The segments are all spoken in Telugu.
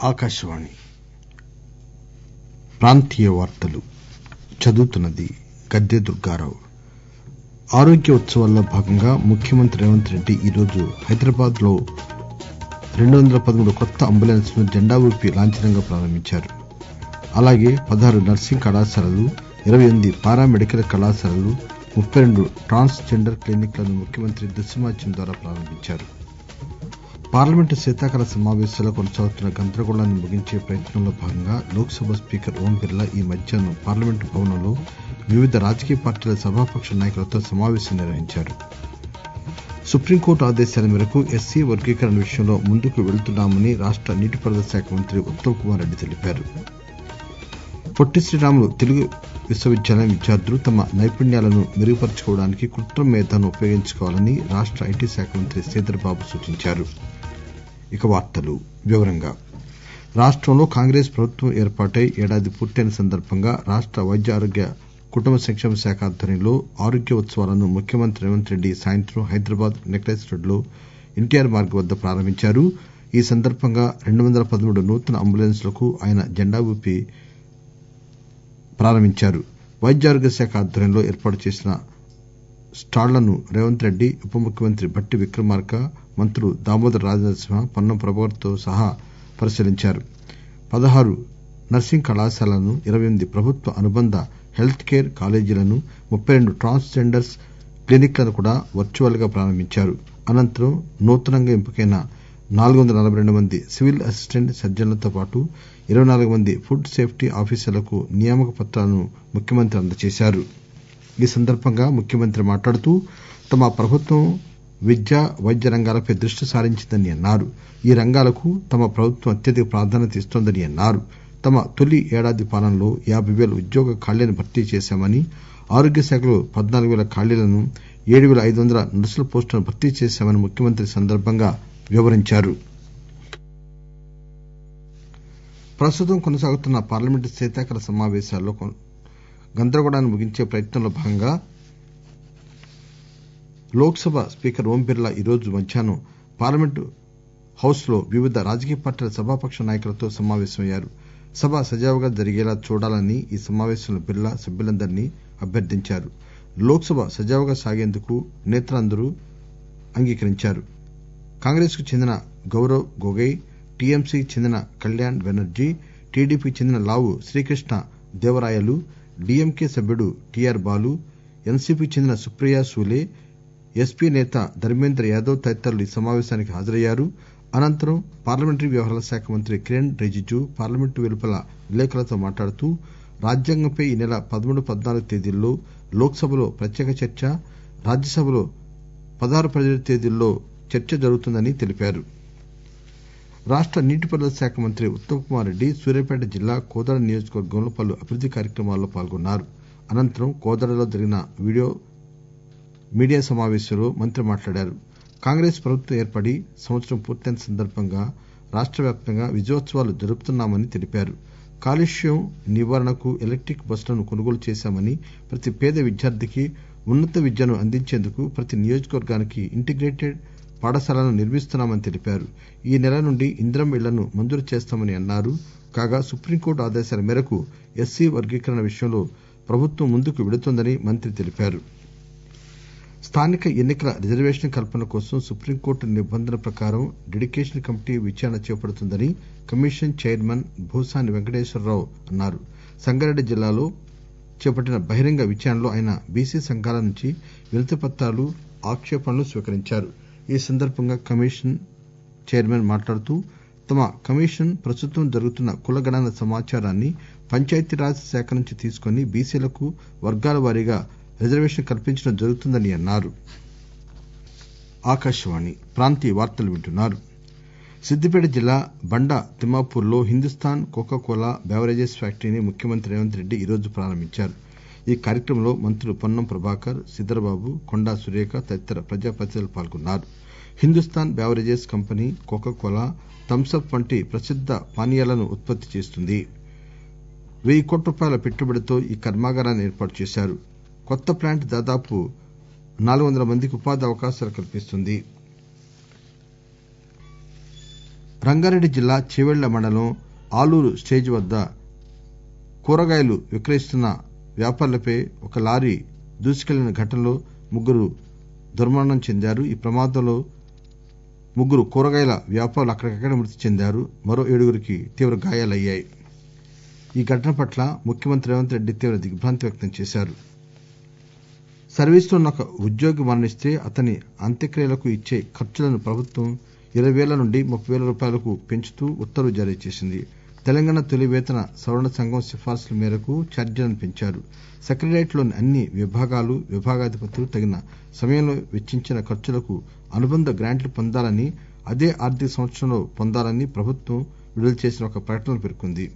ఆకాశవాణి ప్రాంతీయ వార్తలు చదువుతున్నది గద్దె దుర్గారావు ఆరోగ్య ఉత్సవాల్లో భాగంగా ముఖ్యమంత్రి రేవంత్ రెడ్డి ఈరోజు హైదరాబాద్ లో రెండు వందల పదమూడు కొత్త అంబులెన్స్ లను జెండా ఊపి లాంఛనంగా ప్రారంభించారు అలాగే పదహారు నర్సింగ్ కళాశాలలు ఇరవై ఎనిమిది పారా మెడికల్ కళాశాలలు ముప్పై రెండు ట్రాన్స్ జెండర్ క్లినిక్ లను ముఖ్యమంత్రి దృశ్యమాధ్యమం ద్వారా ప్రారంభించారు పార్లమెంటు శీతాకాల సమావేశాలు కొనసాగుతున్న గందరగోళాన్ని ముగించే ప్రయత్నంలో భాగంగా లోక్ సభ స్పీకర్ ఓం బిర్లా ఈ మధ్యాహ్నం పార్లమెంటు భవనంలో వివిధ రాజకీయ పార్టీల సభాపక్ష నాయకులతో సమావేశం నిర్వహించారు సుప్రీంకోర్టు ఆదేశాల మేరకు ఎస్సీ వర్గీకరణ విషయంలో ముందుకు వెళుతున్నామని రాష్ట నీటిపారుదల శాఖ మంత్రి ఉత్తమ్ కుమార్ రెడ్డి తెలిపారు పొట్టి శ్రీరాములు తెలుగు విశ్వవిద్యాలయం విద్యార్థులు తమ నైపుణ్యాలను మెరుగుపర్చుకోవడానికి కృత్రిమ మేధను ఉపయోగించుకోవాలని రాష్ట ఐటీ శాఖ మంత్రి శ్రీధర్ బాబు సూచించారు రాష్టంలో కాంగ్రెస్ ప్రభుత్వం ఏర్పాటై ఏడాది పూర్తయిన సందర్బంగా రాష్ట వైద్య ఆరోగ్య కుటుంబ సంక్షేమ శాఖ ఆధ్వర్యంలో ఆరోగ్య ఉత్సవాలను ముఖ్యమంత్రి రేవంత్ రెడ్డి సాయంత్రం హైదరాబాద్ నెక్లెస్ రోడ్ లో ఎన్టీఆర్ మార్గ్ వద్ద ప్రారంభించారు ఈ సందర్బంగా రెండు వందల పదమూడు నూతన అంబులెన్స్ లకు ఆయన జెండా ఊపి ప్రారంభించారు వైద్యారోగ్య శాఖ ఆధ్వర్యంలో ఏర్పాటు చేసిన స్టాళ్లను రేవంత్ రెడ్డి ఉప ముఖ్యమంత్రి భట్టి విక్రమార్క మంత్రులు దామోదర రాజనరసింహ పొన్నం ప్రభాకర్ తో సహా పరిశీలించారు పదహారు నర్సింగ్ కళాశాలలను ఇరవై ఎనిమిది ప్రభుత్వ అనుబంధ హెల్త్ కేర్ కాలేజీలను ముప్పై రెండు ట్రాన్స్ జెండర్ క్లినిక్ లను కూడా వర్చువల్ గా ప్రారంభించారు అనంతరం నూతనంగా ఎంపికైన నాలుగు వందల నలబై రెండు మంది సివిల్ అసిస్టెంట్ సర్జన్లతో పాటు ఇరవై నాలుగు మంది ఫుడ్ సేప్టీ ఆఫీసర్లకు నియామక పత్రాలను ముఖ్యమంత్రి అందజేశారు ఈ సందర్బంగా ముఖ్యమంత్రి మాట్లాడుతూ తమ ప్రభుత్వం విద్య వైద్య రంగాలపై దృష్టి సారించిందని అన్నారు ఈ రంగాలకు తమ ప్రభుత్వం అత్యధిక ప్రాధాన్యత ఇస్తోందని అన్నారు తమ తొలి ఏడాది పాలనలో యాబై పేల ఉద్యోగ ఖాళీలను భర్తీ చేశామని ఆరోగ్య శాఖలో పద్నాలుగు పేల ఖాళీలను ఏడు పేల ఐదు వందల నర్సుల పోస్టులను భర్తీ చేశామని ముఖ్యమంత్రి ఈ సందర్బంగా వివరించారు ప్రస్తుతం కొనసాగుతున్న పార్లమెంటు శీతాకాల సమావేశాల్లో గందరగోళాన్ని ముగించే ప్రయత్నంలో భాగంగా లోక్ సభ స్పీకర్ ఓం బిర్లా ఈరోజు మధ్యాహ్నం పార్లమెంట్ హౌస్ లో వివిధ రాజకీయ పార్టీల సభాపక్ష నాయకులతో సమావేశమయ్యారు సభ సజావుగా జరిగేలా చూడాలని ఈ సమావేశంలో బిర్లా సభ్యులందరినీ అభ్యర్థించారు లోక్ సభ సజావుగా సాగేందుకు నేతలందరూ అంగీకరించారు కాంగ్రెస్ కు చెందిన గౌరవ్ గొగోయ్ టీఎంసీకి చెందిన కళ్యాణ్ బెనర్జీ టీడీపీకి చెందిన లావు శ్రీకృష్ణ దేవరాయలు డీఎంకే సభ్యుడు టీఆర్ బాలు ఎన్సీపీకి చెందిన సుప్రియా సూలే ఎస్పీ నేత ధర్మేంద్ర యాదవ్ తదితరులు ఈ సమావేశానికి హాజరయ్యారు అనంతరం పార్లమెంటరీ వ్యవహారాల శాఖ మంత్రి కిరణ్ రిజిజు పార్లమెంటు వెలుపల విలేకరులతో మాట్లాడుతూ రాజ్యాంగంపై ఈ నెల పదమూడు పద్నాలుగు తేదీల్లో లోక్ సభలో ప్రత్యేక చర్చ రాజ్యసభలో పదహారు పదిహేడు తేదీల్లో చర్చ జరుగుతుందని తెలిపారు రాష్ట నీటిపారుదల శాఖ మంత్రి ఉత్తమ్ కుమార్ రెడ్డి సూర్యాపేట జిల్లా కోదాడ నియోజకవర్గంలో పలు అభివృద్ది కార్యక్రమాల్లో పాల్గొన్నారు అనంతరం కోదాడలో జరిగిన మీడియా సమావేశంలో మంత్రి మాట్లాడారు కాంగ్రెస్ ప్రభుత్వం ఏర్పడి సంవత్సరం పూర్తయిన సందర్బంగా రాష్ట వ్యాప్తంగా విజయోత్సవాలు జరుపుతున్నామని తెలిపారు కాలుష్యం నివారణకు ఎలక్టిక్ బస్సులను కొనుగోలు చేశామని ప్రతి పేద విద్యార్థికి ఉన్నత విద్యను అందించేందుకు ప్రతి నియోజకవర్గానికి ఇంటిగ్రేటెడ్ పాఠశాలలను నిర్మిస్తున్నామని తెలిపారు ఈ నెల నుండి ఇందిరమ్మ ఇళ్లను మంజూరు చేస్తామని అన్నారు కాగా సుప్రీంకోర్టు ఆదేశాల మేరకు ఎస్సీ వర్గీకరణ విషయంలో ప్రభుత్వం ముందుకు వెళుతోందని మంత్రి తెలిపారు స్థానిక ఎన్నికల రిజర్వేషన్ కల్పన కోసం సుప్రీంకోర్టు నిబంధన ప్రకారం డెడికేషన్ కమిటీ విచారణ చేపడుతుందని కమిషన్ చైర్మన్ భూసాని వెంకటేశ్వరరావు అన్నారు సంగారెడ్డి జిల్లాలో చేపట్టిన బహిరంగ విచారణలో ఆయన బీసీ సంఘాల నుంచి వినతిపత్రాలు ఆక్షేపణలు స్వీకరించారు ఈ సందర్బంగా కమిషన్ చైర్మన్ మాట్లాడుతూ తమ కమిషన్ ప్రస్తుతం జరుగుతున్న కులగణన సమాచారాన్ని పంచాయతీరాజ్ శాఖ నుంచి తీసుకుని బీసీలకు వర్గాల వారీగా రిజర్వేషన్ కల్పించడం జరుగుతుందని అన్నారు సిద్దిపేట జిల్లా బండ తిమ్మాపూర్ లో హిందూస్థాన్ కోకా కోలా బెవరేజెస్ ఫ్యాక్టరీని ముఖ్యమంత్రి రేవంత్ రెడ్డి ఈరోజు ప్రారంభించారు ఈ కార్యక్రమంలో మంత్రులు పొన్నం ప్రభాకర్ శ్రీధర్బాబు కొండా సురేఖ తదితర ప్రజాప్రతినిధులు పాల్గొన్నారు Hindustan beverages company Coca Cola Thums Up వంటి ప్రసిద్ద పానీయాలను ఉత్పత్తి చేస్తుంది వెయ్యి కోట్ల రూపాయల పెట్టుబడితో ఈ కర్మాగారాన్ని ఏర్పాటు చేశారు కొత్త ప్లాంట్ దాదాపు నాలుగు వందల మందికి ఉపాధి అవకాశాలు కల్పిస్తుంది రంగారెడ్డి జిల్లా చేవెళ్ల మండలం ఆలూరు స్టేజి వద్ద కూరగాయలు విక్రయిస్తున్న వ్యాపారులపై ఒక లారీ దూసుకెళ్లిన ఘటనలో ముగ్గురు దుర్మరణం చెందారు ఈ ప్రమాదంలో ముగ్గురు కూరగాయల వ్యాపారులు అక్కడికక్కడే మృతి చెందారు మరో ఏడుగురికి తీవ్ర గాయాలయ్యాయి ఈ ఘటన పట్ల ముఖ్యమంత్రి రేవంత్ రెడ్డి తీవ్ర దిగ్బాంతి వ్యక్తం చేశారు సర్వీసులో ఉన్న ఒక ఉద్యోగి మరణిస్తే అతని అంత్యక్రియలకు ఇచ్చే ఖర్చులను ప్రభుత్వం ఇరవై వేల నుండి ముప్పై వేల రూపాయలకు పెంచుతూ ఉత్తర్వులు జారీ చేసింది తెలంగాణ తొలి వేతన సవరణ సంఘం సిఫార్సుల మేరకు ఛార్జీలను పెంచారు సెక్రటేరియట్లోని అన్ని విభాగాలు విభాగాధిపతులు తగిన సమయంలో వెచ్చించిన ఖర్చులకు అనుబంధ గ్రాంట్లు పొందాలని అదే ఆర్థిక సంవత్సరంలో పొందాలని ప్రభుత్వం విడుదల చేసిన ఒక ప్రకటనలో పేర్కొంది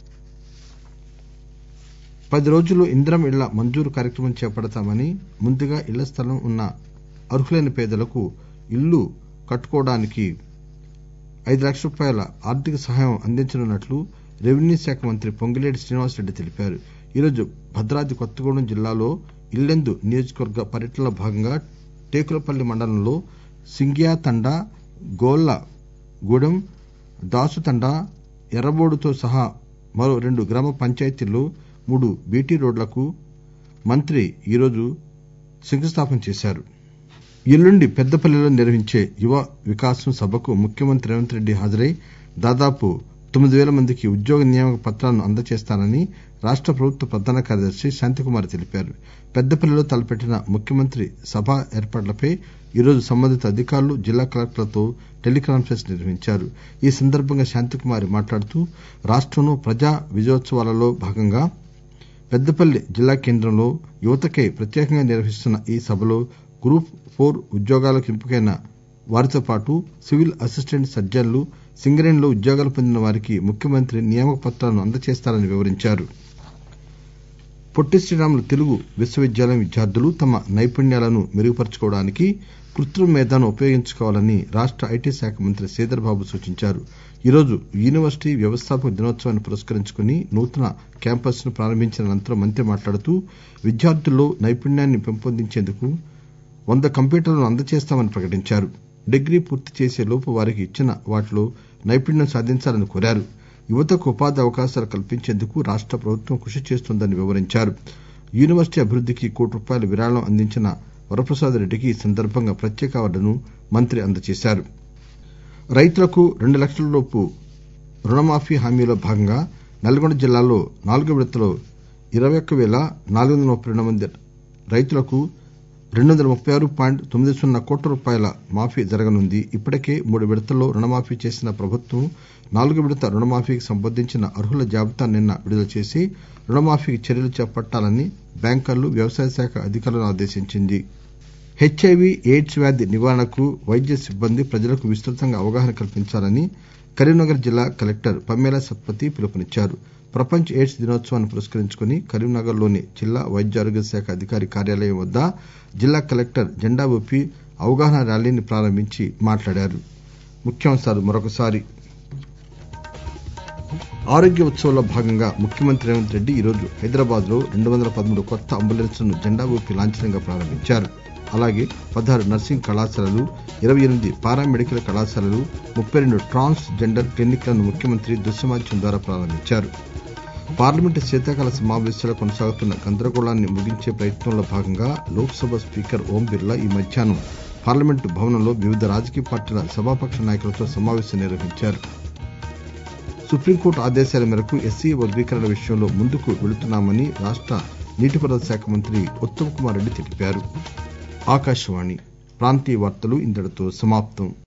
పది రోజుల్లో ఇందిరమ్మ ఇళ్ల మంజూరు కార్యక్రమం చేపడతామని ముందుగా ఇళ్ల స్థలం ఉన్న అర్హులైన పేదలకు ఇళ్లు కట్టుకోవడానికి ఐదు లక్షల రూపాయల ఆర్థిక సహాయం అందించనున్నట్లు రెవెన్యూ శాఖ మంత్రి పొంగులేటి శ్రీనివాసరెడ్డి తెలిపారు ఈరోజు భద్రాద్రి కొత్తగూడెం జిల్లాలో ఇల్లెందు నియోజకవర్గ పర్యటనలో భాగంగా టేకులపల్లి మండలంలో సింగియాతండా గోళ్ల గూడెం దాసుతండా ఎర్రబోడుతో సహా మరో రెండు గ్రామ పంచాయతీల్లో మూడు బీటీ రోడ్లకు మంత్రి ఈరోజు శంకుస్థాపన చేశారు ఎల్లుండి పెద్దపల్లిలో నిర్వహించే యువ వికాసం సభకు ముఖ్యమంత్రి రేవంత్ రెడ్డి హాజరై దాదాపు తొమ్మిది పేల మందికి ఉద్యోగ నియామక పత్రాలను అందజేస్తానని రాష్ట ప్రభుత్వ ప్రధాన కార్యదర్శి శాంతికుమారి తెలిపారు పెద్దపల్లిలో తలపెట్టిన ముఖ్యమంత్రి సభ ఏర్పాట్లపై ఈరోజు సంబంధిత అధికారులు జిల్లా కలెక్టర్లతో టెలికాన్పరెన్స్ నిర్వహించారు ఈ సందర్భంగా శాంతికుమారి మాట్లాడుతూ రాష్టంలో ప్రజా విజయోత్సవాలలో భాగంగా పెద్దపల్లి జిల్లా కేంద్రంలో యువతకై ప్రత్యేకంగా నిర్వహిస్తున్న ఈ సభలో గ్రూప్ ఫోర్ ఉద్యోగాలకు ఎంపికైన వారితో పాటు సివిల్ అసిస్టెంట్ సర్జన్లు సింగరేణిలో ఉద్యోగాలు పొందిన వారికి ముఖ్యమంత్రి నియామక పత్రాలను అందజేస్తారని వివరించారు పొట్టి శ్రీరాములు తెలుగు విశ్వవిద్యాలయం విద్యార్థులు తమ నైపుణ్యాలను మెరుగుపర్చుకోవడానికి కృత్రిమ మేధను ఉపయోగించుకోవాలని రాష్ట ఐటీ శాఖ మంత్రి శ్రీధర్ బాబు సూచించారు ఈరోజు యూనివర్సిటీ వ్యవస్థాపక దినోత్సవాన్ని పురస్కరించుకుని నూతన క్యాంపస్ ను ప్రారంభించిన అనంతరం మంత్రి మాట్లాడుతూ విద్యార్థుల్లో నైపుణ్యాన్ని పెంపొందించేందుకు వంద కంప్యూటర్లను అందజేస్తామని ప్రకటించారు డిగ్రీ పూర్తి చేసే లోపు వారికి ఇచ్చిన వాటిలో నైపుణ్యం సాధించాలని కోరారు యువతకు ఉపాధి అవకాశాలు కల్పించేందుకు రాష్ట ప్రభుత్వం కృషి చేస్తోందని వివరించారు యూనివర్సిటీ అభివృద్దికి కోటి రూపాయల విరాళం అందించిన వరప్రసాద్ రెడ్డికి ఈ సందర్భంగా ప్రత్యేక అవార్డును మంత్రి అందజేశారు రైతులకు రెండు లక్షల లోపు రుణమాఫీ హామీలో భాగంగా నల్గొండ జిల్లాలో నాలుగో విడతలో ఇరవై ఒక్క పేల నాలుగు వందల ముప్పై రెండు మంది రైతులకు రెండు వందల ముప్పై ఆరు పాయింట్ తొమ్మిది సున్నా కోట్ల రూపాయల మాఫీ జరగనుంది ఇప్పటికే మూడు విడతల్లో రుణమాఫీ చేసిన ప్రభుత్వం నాలుగో విడత రుణమాఫీకి సంబంధించిన అర్హుల జాబితాను నిన్న విడుదల చేసి రుణమాఫీకి చర్యలు చేపట్టాలని బ్యాంకర్లు వ్యవసాయ శాఖ అధికారులను ఆదేశించింది హెచ్ఐవి ఎయిడ్స్ వ్యాధి నివారణకు వైద్య సిబ్బంది ప్రజలకు విస్తృతంగా అవగాహన కల్పించాలని కరీంనగర్ జిల్లా కలెక్టర్ పమ్మేలా సత్పతి పిలుపునిచ్చారు ప్రపంచ ఎయిడ్స్ దినోత్సవాన్ని పురస్కరించుకుని కరీంనగర్ లోని జిల్లా వైద్యారోగ్య శాఖ అధికారి కార్యాలయం వద్ద జిల్లా కలెక్టర్ జెండా ఊపి అవగాహన ర్యాలీని ప్రారంభించి మాట్లాడారు ఆరోగ్య ఉత్సవంలో భాగంగా ముఖ్యమంత్రి రేవంత్ రెడ్డి ఈరోజు హైదరాబాద్ లో రెండు వందల పదమూడు కొత్త అంబులెన్స్లను జెండా ఊపి లాంఛనంగా ప్రారంభించారు అలాగే పదహారు నర్సింగ్ కళాశాలలు ఇరవై ఎనిమిది పారామెడికల్ కళాశాలలు ముప్పై రెండు ట్రాన్స్ జెండర్ క్లినిక్లను ముఖ్యమంత్రి దృశ్యమాధ్యమం ద్వారా ప్రారంభించారు పార్లమెంటు శీతాకాల సమావేశాలు కొనసాగుతున్న గందరగోళాన్ని ముగించే ప్రయత్నంలో భాగంగా లోక్ సభ స్పీకర్ ఓం బిర్లా ఈ మధ్యాహ్నం పార్లమెంటు భవనంలో వివిధ రాజకీయ పార్టీల సభాపక్ష నాయకులతో సమావేశం నిర్వహించారు సుప్రీంకోర్టు ఆదేశాల మేరకు ఎస్సీ వర్గీకరణ విషయంలో ముందుకు వెళుతున్నామని రాష్ట నీటిపారుదల శాఖ మంత్రి ఉత్తమ్ కుమార్ రెడ్డి తెలిపారు ఆకాశవాణి ప్రాంతీయ వార్తలు ఇంతటితో సమాప్తం